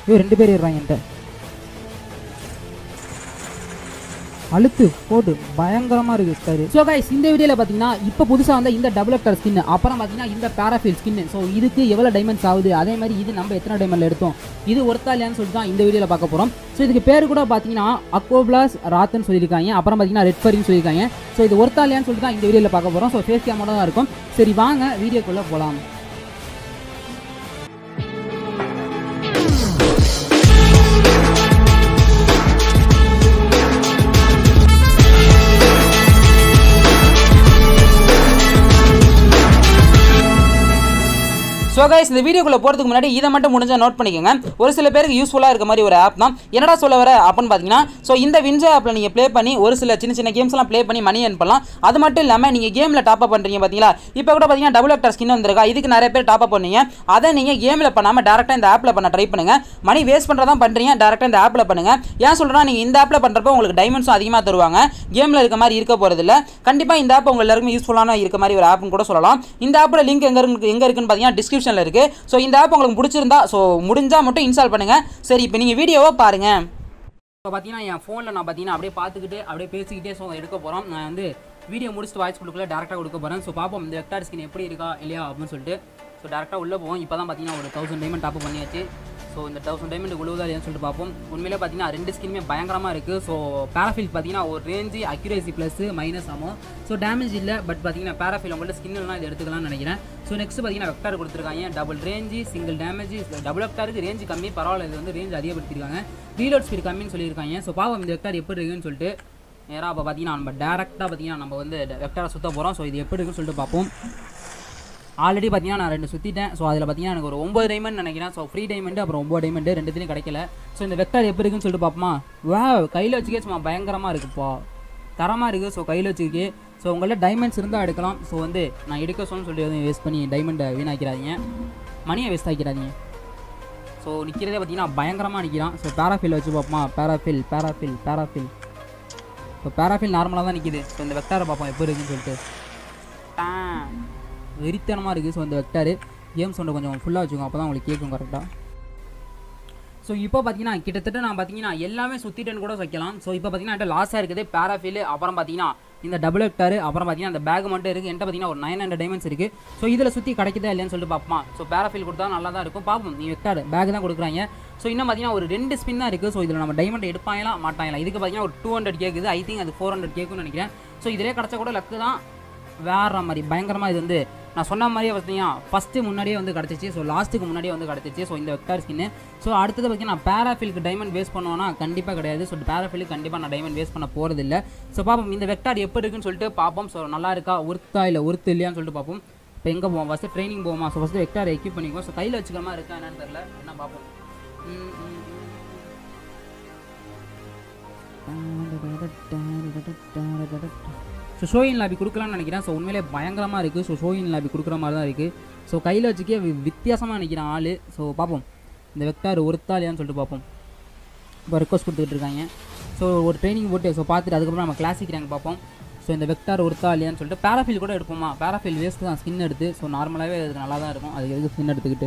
ஐயோ ரெண்டு பேர் ஏறுறாங்க என்கிட்ட அழுத்து போட்டு பயங்கரமா இருக்கு ஸ்கர் ஸோ கைஸ் இந்த வீடியோல பாத்தீங்கன்னா இப்போ புதுசா வந்த இந்த டபுள் அக்டர் ஸ்கின் அப்புறம் பாத்தீங்கன்னா இந்த பேராஃபில் ஸ்கின் ஸோ இதுக்கு எவ்வளவு டைமண்ட்ஸ் ஆகுது அதே மாதிரி இது நம்ம எத்தனை டைமண்ட்ல எடுத்தோம் இது ஒருத்தா இல்லையான்னு சொல்லிட்டு தான் இந்த வீடியோல பார்க்க போறோம் ஸோ இதுக்கு பேர் கூட பாத்தீங்கன்னா அக்கோபிளாஸ் ராத்துன்னு சொல்லியிருக்காங்க அப்புறம் பாத்தீங்கன்னா ரெட் ஃபரின்னு சொல்லியிருக்காங்க ஸோ இது ஒருத்தா இல்லையான்னு சொல்லிட்டு தான் இந்த வீடியோல பார்க்க போறோம் ஸோ ஃபேஸ் கேமோட தான் இருக்கும் சரி வாங்க வீடியோக்குள்ள போலாம் ஸோ கைஸ் இந்த வீடியோக்குள்ள போகிறதுக்கு முன்னாடி இதை மட்டும் முடிஞ்சா நோட் பண்ணிக்கோங்க ஒரு சில பேருக்கு யூஸ்ஃபுல்லாக இருக்க மாதிரி ஒரு ஆப் தான் என்னடா சொல்ல வர அப்படின்னு பார்த்தீங்கன்னா ஸோ இந்த வின்ஜோ ஆப்பில் நீங்கள் ப்ளே பண்ணி ஒரு சில சின்ன சின்ன கேம்ஸ்லாம் ப்ளே பண்ணி மணி earn பண்ணலாம் அது மட்டும் இல்லாமல் நீங்கள் கேமில் டாப் அப் பண்ணுறீங்க பார்த்தீங்களா இப்போ கூட பார்த்தீங்கன்னா டபுள் ஆக்டர் ஸ்கின் வந்திருக்கா இதுக்கு நிறைய பேர் டாப் அப் பண்ணீங்க அதை நீங்கள் கேமில் பண்ணாமல் டேரெக்டாக இந்த ஆப்பில் பண்ண ட்ரை பண்ணுங்க மணி வேஸ்ட் பண்ணுறதா பண்ணுறீங்க டேரெக்டாக இந்த ஆப்பில் பண்ணுங்க ஏன் சொல்கிறேன்னா நீங்கள் இந்த ஆப்பில் பண்ணுறப்போ உங்களுக்கு டைமண்ட்ஸும் அதிகமாக தருவாங்க கேமில் இருக்க மாதிரி இருக்க போகிறதில்ல கண்டிப்பாக இந்த ஆப் உங்க எல்லாருக்கும் யூஸ்ஃபுல்லான இருக்க மாதிரி ஒரு ஆப்னு கூட சொல்லலாம் இந்த ஆப்போட லிங்க் எங்கே இருக்கு எங்கே இருக்குன்னு பார்த்தீங்கன்னா டிஸ்கிரிப்ஷனில் இருக்குது ஸோ இந்த ஆப் உங்களுக்கு பிடிச்சிருந்தா ஸோ முடிஞ்சால் மட்டும் இன்ஸ்டால் பண்ணுங்கள் சரி இப்போ நீங்கள் வீடியோவை பாருங்கள் இப்போ பார்த்தீங்கன்னா என் ஃபோனில் நான் பார்த்தீங்கன்னா அப்படியே பார்த்துக்கிட்டு அப்படியே பேசிக்கிட்டே ஸோ எடுக்க போகிறோம் நான் வந்து வீடியோ முடிச்சுட்டு வாய்ஸ் கொடுக்கல டேரெக்டாக கொடுக்க போகிறேன் ஸோ பார்ப்போம் இந்த வெக்டார் ஸ்கின் எப்படி இருக்கா இல்லையா அப்படின்னு சொல்லிட்டு ஸோ டேரெக்டாக உள்ளே போவோம் இப்போ தான் பார்த்தீங்கன்னா ஒரு தௌசண்ட் டைமண்ட் டாப் பண்ணியாச்சு ஸோ இந்த தௌசண்ட் டைமண்ட் உழுவுதா இல்லையான்னு சொல்லிட்டு பார்ப்போம் உண்மையிலே பார்த்தீங்கன்னா ரெண்டு ஸ்கின்மே பயங்கரமாக இருக்குது ஸோ பேராஃபில் பார்த்தீங்கன்னா ஒரு ரேஞ்சு அக்யூரேசி ப்ளஸ் மைனஸ் ஆகும் ஸோ டேமேஜ் இல்லை பட் பார்த்தீங்கன்னா பேராஃபில் உங்கள்ட்ட ஸ்கின்லாம் இது எடுத்துக்கலாம்னு நினைக்கிறேன் ஸோ நெக்ஸ்ட் பார்த்தீங்கன்னா வெக்டார் கொடுத்துருக்காங்க double range single damage double வெக்டாருக்கு ரேஞ்சு கம்மி பரவாயில்ல இது வந்து ரேஞ்ச் அதிகப்படுத்திருக்காங்க ரீலோட் ஸ்பீட் கம்மின்னு சொல்லியிருக்காங்க ஸோ பாவம் இந்த வெக்டார் எப்படி இருக்குன்னு சொல்லிட்டு நேராக இப்போ பார்த்தீங்கன்னா நம்ம டேரெக்டாக பார்த்தீங்கன்னா நம்ம வந்து வெக்டாரை சுற்ற போகிறோம் ஸோ இது எப்படி இருக்குன்னு சொல்லிட்டு பார்ப்போம் ஆல்ரெடி பார்த்தீங்கன்னா நான் ரெண்டு சுற்றிட்டேன் ஸோ அதில் பார்த்தீங்கன்னா எனக்கு ஒரு ஒம்பது டைமண்ட் நினைக்கிறேன் ஸோ ஃப்ரீ டைமண்ட் அப்புறம் ஒம்பது டைமண்ட் ரெண்டுத்துலையும் கிடைக்கல ஸோ இந்த வெக்டார் எப்படி இருக்குன்னு சொல்லிட்டு பார்ப்போமா வா கையில் வச்சுக்கே சும்மா பயங்கரமாக இருக்குப்பா தரமாக இருக்குது ஸோ கையில் வச்சுக்கே ஸோ உங்கள்ட்ட டைமண்ட்ஸ் இருந்தால் எடுக்கலாம் ஸோ வந்து நான் எடுக்க சொல்லணும்னு சொல்லி எதுவும் வேஸ்ட் பண்ணி டைமண்டை வீணாக்கிறாதீங்க மணியை வேஸ்ட் ஆக்கிறாதீங்க ஸோ நிற்கிறதே பார்த்தீங்கன்னா பயங்கரமாக நிற்கிறான் ஸோ பேராஃபில் வச்சு பார்ப்போமா பேராஃபில் பேராஃபில் பேராஃபில் இப்போ பேராஃபில் நார்மலாக தான் நிற்கிது ஸோ இந்த வெக்டாரை பார்ப்போம் எப்போ இருக்குன்னு சொல்லிட்டு டா. வெறித்தனமாக இருக்குது ஸோ இந்த வெக்டாரு கேம் சவுண்டை கொஞ்சம் ஃபுல்லாக வச்சுக்கோங்க அப்போ தான் உங்களுக்கு கேட்கும் கரெக்டாக ஸோ இப்போ பார்த்தீங்கன்னா கிட்டத்தட்ட நான் பார்த்தீங்கன்னா எல்லாமே சுற்றிட்டேன்னு கூட வைக்கலாம் ஸோ இப்போ பார்த்தீங்கன்னா என்கிட்ட லாஸாக இருக்குது பேராஃபில் அப்புறம் பார்த்தீங்கன்னா இந்த டபுள் ஹெக்டார் அப்புறம் பார்த்தீங்கன்னா அந்த பேக் மட்டும் இருக்குது என்கிட்ட பார்த்தீங்கன்னா ஒரு நைன் ஹண்ட்ரட் டைமண்ட்ஸ் இருக்குது ஸோ இதில் சுற்றி கிடைக்குதா இல்லையான்னு சொல்லிட்டு பார்ப்போம் ஸோ பேராஃபில் கொடுத்தா நல்லா தான் இருக்கும் பார்ப்போம் நீ ஹெக்டார் பேக் தான் கொடுக்குறாங்க ஸோ இன்னும் பார்த்தீங்கன்னா ஒரு ரெண்டு ஸ்பின் தான் இருக்குது ஸோ இதில் நம்ம டைமண்ட் எடுப்பாங்களா மாட்டாங்களா இதுக்கு பார்த்தீங்கன்னா ஒரு டூ ஹண்ட்ரட் கேட்குது ஐ திங்க் அது ஃபோர் ஹண்ட்ரட் கேட்குன்னு நினைக்கிறேன் ஸோ இதிலே கிடச்சா கூட லக்கு தான் வேற மாதிரி பயங்கரமாக இது வந்து நான் சொன்ன மாதிரியே பார்த்தீங்கன்னா ஃபஸ்ட்டு முன்னாடியே வந்து கிடச்சிச்சு ஸோ லாஸ்ட்டுக்கு முன்னாடியே வந்து கிடச்சிச்சு ஸோ இந்த வெக்டார் ஸ்கின்னு ஸோ அடுத்தது பார்த்தீங்கன்னா நான் பேராஃபிலுக்கு டைமண்ட் வேஸ்ட் பண்ணுவேன்னா கண்டிப்பாக கிடையாது ஸோ பேராஃபிலுக்கு கண்டிப்பாக நான் டைமண்ட் வேஸ்ட் பண்ண போகிறது இல்லை ஸோ பார்ப்போம் இந்த வெக்டார் எப்படி இருக்குன்னு சொல்லிட்டு பார்ப்போம் ஸோ நல்லா இருக்கா ஒர்த்தா இல்லை ஒர்த்து இல்லையான்னு சொல்லிட்டு பார்ப்போம் இப்போ எங்கே போவோம் ஃபஸ்ட்டு ட்ரைனிங் போவோமா ஸோ ஃபஸ்ட்டு வெக்டார் எக்யூப் பண்ணிக்குவோம் ஸோ கையில் வச்சுக்கிற மாதிரி இருக்கா என்னன்னு தெரில என்ன பார்ப்போம் ம், ம், ம். ஸோ ஷோயின் லாபி கொடுக்கலாம்னு நினைக்கிறேன் ஸோ உண்மையிலே பயங்கரமாக இருக்குது ஸோ ஷோயின் லாபி கொடுக்குற மாதிரி தான் இருக்குது ஸோ கையில் வச்சுக்கே வி- வித்தியாசமாக நினைக்கிறேன் ஆள் ஸோ பார்ப்போம் இந்த வெக்டார் ஒருத்தா இல்லையான்னு சொல்லிட்டு பார்ப்போம் இப்போ ரெக்வஸ்ட் கொடுத்துட்டு இருக்காங்க ஸோ ஒரு ட்ரைனிங் போட்டு ஸோ பார்த்துட்டு அதுக்கப்புறம் நம்ம கிளாசிக் ரேங்க் பார்ப்போம் ஸோ இந்த வெக்டார் ஒருத்தா இல்லையான்னு சொல்லிட்டு பேராஃபில் கூட எடுப்போமா பேராஃபில் வேஸ்ட்டு தான் ஸ்கின் எடுத்து ஸோ நார்மலாகவே அதுக்கு நல்லா தான் இருக்கும் அதுக்கு எதுக்கு ஸ்கின் எடுத்துக்கிட்டு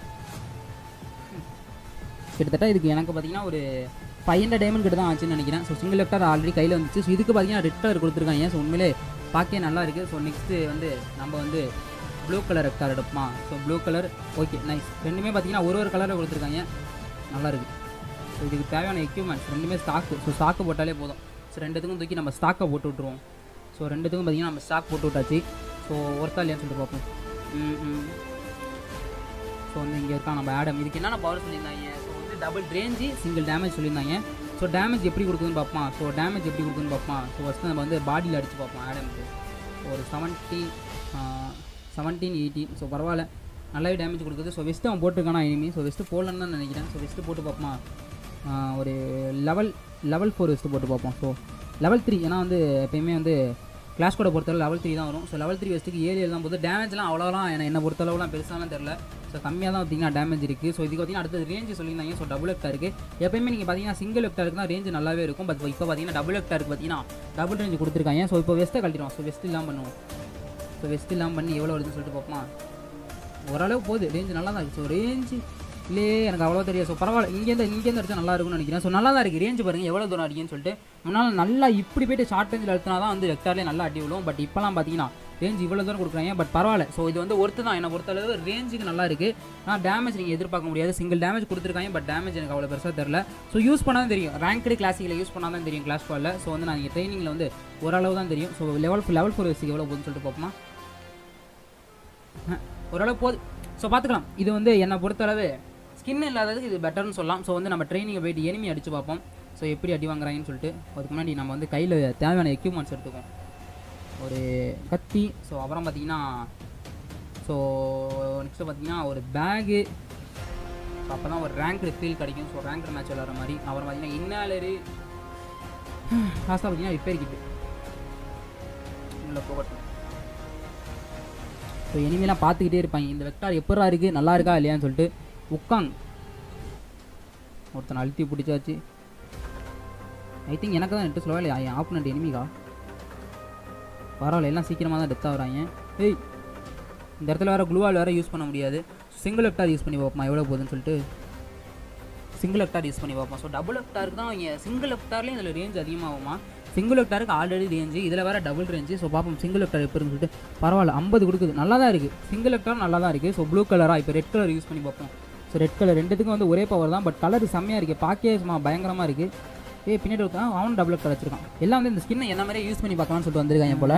கிட்டத்தட்ட இதுக்கு எனக்கு பார்த்தீங்கன்னா ஒரு ஃபைவ் ஹண்ட்ரட் டைமண்ட் கிட்ட தான் ஆச்சுன்னு நினைக்கிறேன் ஸோ சிங்கிள் லெஃப்டர் ஆல்ரெடி கையில் வந்துச்சு ஸோ இதுக்கு பார்த்தீங்கன்னா ரெட் கலர் கொடுத்துருக்காங்க ஸோ உண்மையிலே பார்க்கவே நல்லா இருக்குது ஸோ நெக்ஸ்ட்டு வந்து நம்ம வந்து ப்ளூ கலர் ரெக்டார் எடுப்போமா so blue colour okay nice ரெண்டுமே பார்த்தீங்கன்னா ஒரு ஒரு கலரில் கொடுத்துருக்காங்க நல்லா இருக்குது ஸோ இதுக்கு தேவையான எக்யூப்மெண்ட்ஸ் ரெண்டுமே ஸ்டாக்கு ஸோ ஸ்டாக்கு போட்டாலே போதும் ஸோ ரெண்டுத்துக்கும் தூக்கி நம்ம ஸ்டாக்கை போட்டு விட்ருவோம் ஸோ ரெண்டுத்துக்கும் பார்த்தீங்கன்னா நம்ம ஸ்டாக் போட்டு விட்டாச்சு ஸோ ஒர்த்தா இல்லையான்னு சொல்லிட்டு பார்ப்போம் ம் ம் ஸோ வந்து இங்கே இருக்கான் நம்ம ஆடம் இதுக்கு என்னென்ன பவர் சொல்லியிருந்தாங்க ஸோ வந்து டபுள் ரேஞ்சு சிங்கிள் டேமேஜ் சொல்லியிருந்தாங்க ஸோ டேமேஜ் எப்படி கொடுக்குதுன்னு பார்ப்போம் ஸோ டேமேஜ் எப்படி கொடுக்குதுன்னு பார்ப்போம் ஸோ ஃபஸ்ட்டு நம்ம வந்து பாடியில் அடித்து பார்ப்போம் ஆடமுக்கு ஒரு செவன்ட்டி செவன்டீன் எயிட்டீன் ஸோ பரவாயில்ல நல்லாவே டேமேஜ் கொடுக்குது ஸோ வெஸ்ட்டு அவன் போட்டிருக்கானா இனிமே ஸோ வெஸ்ட்டு போடலன்னு தான் நினைக்கிறேன் ஸோ வெஸ்ட்டு போட்டு பார்ப்போமா ஆஹ் ஒரு லெவல் லெவல் ஃபோர் வெஸ்ட்டு போட்டு பார்ப்போம் ஸோ லெவல் த்ரீ ஏன்னா வந்து எப்பயுமே வந்து கிளாஸ் கூட பொறுத்தவரை லெவல் த்ரீ தான் வரும் ஸோ லெவல் த்ரீ வெஸ்ட்டுக்கு ஏரியா தான் போது டேமேஜ்லாம் அவ்வளோலாம் என்ன என்னை பொறுத்தளவுலாம் பெருசாலாம் தெரில ஸோ கம்மியாக தான் பார்த்தீங்கன்னா டேமேஜ் இருக்குது ஸோ இதுக்கு பார்த்தீங்கன்னா அடுத்தது ரேஞ்சு சொல்லியிருந்தாங்க ஸோ டபுள் எக்டா இருக்குது எப்பயுமே நீங்கள் பார்த்தீங்கன்னா சிங்கிள் எக்டாருக்கு தான் ரேஞ்சு நல்லாவே இருக்கும் பட் இப்போ பார்த்தீங்கன்னா டபுள் எக்டாருக்கு பார்த்தீங்கன்னா டபுள் ரேஞ்சு கொடுத்துருக்காங்க ஸோ இப்போ வெஸ்ட்டை கழட்டிடும் ஸோ வெஸ்ட் இல்லாமல் பண்ணுவோம் ஸோ வெஸ்ட் இல்லாமல் பண்ணி எவ்வளோ வருதுன்னு சொல்லிட்டு பார்ப்போமா ஓரளவு போகுது ரேஞ்சு நல்லா தான் இருக்குது ஸோ ரேஞ்சு இல்லையே எனக்கு அவ்வளோ தெரியாது ஸோ பரவாயில்ல இங்கேருந்து இங்கேருந்து அடிச்சா நல்லா இருக்கும்னு நினைக்கிறேன் ஸோ நல்லா தான் இருக்குது ரேஞ்ச் பாருங்கள் எவ்வளோ தூரம் அடிக்குன்னு சொல்லிட்டு முன்னால் நல்லா இப்படி போயிட்டு ஷார்ட் ரேஞ்சில் அழுத்தினா தான் வந்து வெக்டார்லேயே நல்லா அடி விழும் பட் இப்போலாம் பார்த்தீங்கன்னா ரேஞ்ச் இவ்வளோ தூரம் கொடுக்குறாங்க பட் பரவாயில்ல ஸோ இது வந்து ஒருத்து தான் என்னை பொறுத்தளவு ரேஞ்சுக்கு நல்லா இருக்குது ஆனால் டேமேஜ் நீங்கள் எதிர்பார்க்க முடியாது சிங்கிள் டேமேஜ் கொடுத்துருக்காங்க பட் டேமேஜ் எனக்கு அவ்வளோ பெருசாக தெரில ஸோ யூஸ் பண்ணால் தான் தெரியும் ரேங்க்டு கிளாசிக்கில் யூஸ் பண்ணால் தான் தெரியும் கிளாஸ் காலில் ஸோ வந்து நான் நீங்கள் ட்ரைனிங்கில் வந்து ஓரளவு தான் தெரியும் ஸோ லெவல் லெவல் ஃபோர் வயசுக்கு எவ்வளோ போகுதுன்னு சொல்லிட்டு பார்ப்போமா அஹ், ஓரளவு போகுது ஸோ பார்த்துக்கலாம் இது வந்து என்னை பொறுத்தளவு ஸ்கின் இல்லாததுக்கு இது பெட்டர்னு சொல்லலாம் ஸோ வந்து நம்ம ட்ரைனிங்கை போயிட்டு எனிமி அடிச்சு பார்ப்போம் ஸோ எப்படி அடி வாங்குறாங்கன்னு சொல்லிட்டு அதுக்கு முன்னாடி நம்ம வந்து கையில் தேவையான எக்யூப்மெண்ட்ஸ் எடுத்துக்குவோம் ஒரு கத்தி ஸோ அப்புறம் பார்த்தீங்கன்னா ஸோ நெக்ஸ்ட்டு பார்த்தீங்கன்னா ஒரு பேகு ஸோ அப்போ தான் ஒரு ரேங்க்டு ஃபீல் கிடைக்கும் ஸோ ரேங்க்டு மேட்ச் விளாட்ற மாதிரி அப்புறம் பார்த்தீங்கன்னா இன்னலரு லாஸ்ட்டாக பார்த்தீங்கன்னா ரிப்பேர் கிட்டு உள்ள போகட்டும் ஸோ இனிமேலாம் பார்த்துக்கிட்டே இருப்பாங்க இந்த வெக்டார் எப்படா இருக்குது நல்லா இருக்கா இல்லையான்னு சொல்லிட்டு உட்காங் ஒருத்தனை அழுத்தி பிடிச்சாச்சு ஐ திங்க் எனக்கு தான் நெட்டு சொல்லவா இல்லையா என் ஆப்போனண்ட் எனிமிகா பரவாயில்ல எல்லாம் சீக்கிரமாக தான் டெத் ஆகுறாங்க ஏய் இந்த இடத்துல வேறு குளூவால் வேறு யூஸ் பண்ண முடியாது சிங்கிள் வெக்டார் யூஸ் பண்ணி பார்ப்போம் எவ்வளோ போகுதுன்னு சொல்லிட்டு சிங்கிள் வெக்டார் யூஸ் பண்ணி பார்ப்போம் ஸோ டபுள் வெக்டாருக்கு தான் இங்கே சிங்கிள் வெக்டார்லேயும் இதில் ரேஞ்ச் அதிகமாகுமா சிங்கிள் வெக்டாருக்கு ஆல்ரெடி ரேஞ்சு இதில் வேறு டபுள் ரேஞ்சு ஸோ பார்ப்போம் சிங்கிள் வெக்டார் எப்போ இருக்குன்னு சொல்லிட்டு பரவாயில்ல ஐம்பது கொடுக்குது நல்லா தான் இருக்குது சிங்கிள் வெக்டார் நல்லா தான் இருக்குது ஸோ ப்ளூ கலராக இப்போ ரெட் கலர் யூஸ் பண்ணி பார்ப்போம் ஸோ ரெட் கலர் ரெண்டுத்துக்கும் வந்து ஒரே பவர் தான் பட் கலர் செம்மையாக இருக்குது பார்க்கவே சும்மா பயங்கரமாக இருக்குது ஏய் பின்னாடி ஒருத்தன் அவனும் டபுள் வெக்டார் வச்சிருக்கான் எல்லாம் வந்து இந்த ஸ்கின்னை என்ன மாதிரியே யூஸ் பண்ணி பார்க்கலாம்னு சொல்லிட்டு வந்திருக்காங்க போல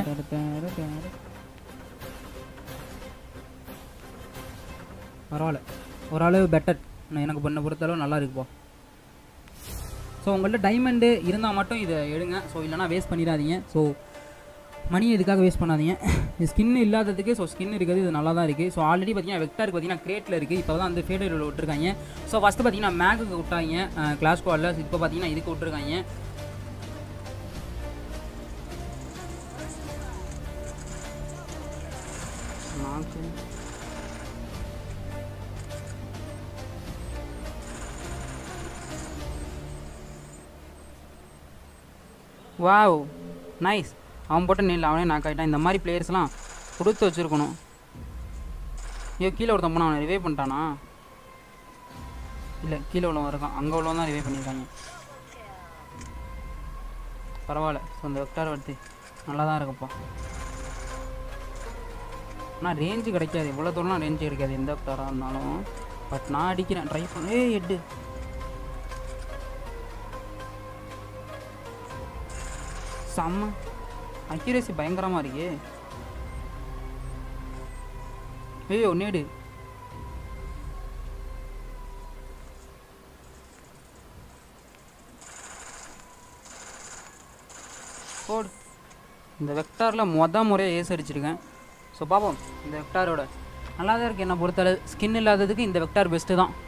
பரவாயில்ல ஓரளவு பெட்டர் எனக்கு பண்ண பொறுத்தளவு நல்லா இருக்குப்பா ஸோ உங்கள்ட்ட டைமண்டு இருந்தால் மட்டும் இதை எடுங்க ஸோ இல்லைனா வேஸ்ட் பண்ணிடாதீங்க ஸோ மணி இதுக்காக வேஸ்ட் பண்ணாதீங்க இது ஸ்கின் இல்லாததுக்கு ஸோ ஸ்கின் இருக்குது இது நல்லா தான் இருக்குது ஸோ ஆல்ரெடி பார்த்தீங்கன்னா வெக்டாருக்கு பார்த்தீங்கன்னா கிரேட்டில் இருக்குது இப்போ தான் வந்து ஃபேடரில் விட்டுருக்காங்க ஸோ ஃபஸ்ட்டு பார்த்தீங்கன்னா மேகுக்கு விட்டாங்க கிளாஸ் ஸ்குவாடில் இப்போ பார்த்தீங்கன்னா இதுக்கு விட்டுருக்காங்க நாக்கு வாவ் நைஸ் அவன் போட்ட நெல் அவனே நாக் ஆகிட்டான் இந்த மாதிரி பிளேயர்ஸ்லாம் கொடுத்து வச்சுருக்கணும் ஐயோ கீழே ஒருத்தன் போனா அவனை ரிவைவ் பண்ணிட்டானா இல்லை கீழே உள்ளவன் இருக்கான் அங்கே உள்ளவன் தான் ரிவைவ் பண்ணியிருக்காங்க பரவாயில்ல ஸோ அந்த வெக்டார் எடுத்து நல்லா தான் இருக்குப்பா ஆனால் ரேஞ்சு கிடைக்காது இவ்வளோ தூரம்லாம் ரேஞ்சு கிடைக்காது எந்த வெக்டாராக இருந்தாலும் பட் நான் அடிக்கிறேன் ட்ரை பண்ண ஏய் எட்டு செம்ம அக்யூரேசி பயங்கரமாக இருக்கே ஐயோ நேடு போடு இந்த வெக்டாரில் மொத முறையாக ஏஸ் அடிச்சிருக்கேன் ஸோ பார்ப்போம் இந்த வெக்டாரோட நல்லா தான் இருக்குது என்னை பொறுத்தளவு ஸ்கின் இல்லாததுக்கு இந்த வெக்டார் பெஸ்ட்டு தான்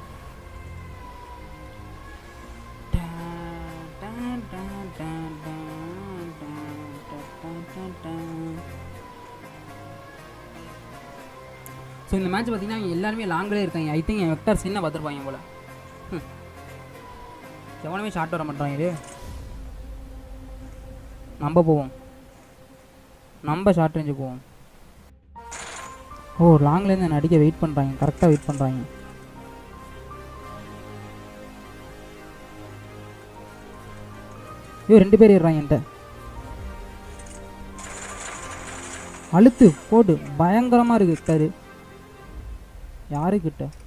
ஸோ இந்த மேட்ச் பார்த்தீங்கன்னா இவங்க எல்லாருமே லாங்கிலே இருக்காங்க ஐ திங்க் என் வெக்டார் சின்ன பார்த்துருப்பாங்க போல ம். எவனுமே ஷார்ட் வர மாட்டாங்க நம்ம போவோம் நம்ம ஷார்ட் ரேஞ்சு போவோம் ஓ லாங்லேருந்து என்ன அடிக்க வெயிட் பண்ணுறாங்க கரெக்டாக வெயிட் பண்ணுறாங்க ஐயோ ரெண்டு பேர் ஏறுறாங்க என்கிட்ட அழுத்து போடு பயங்கரமாக இருக்கு கரு யாருக்கிட்ட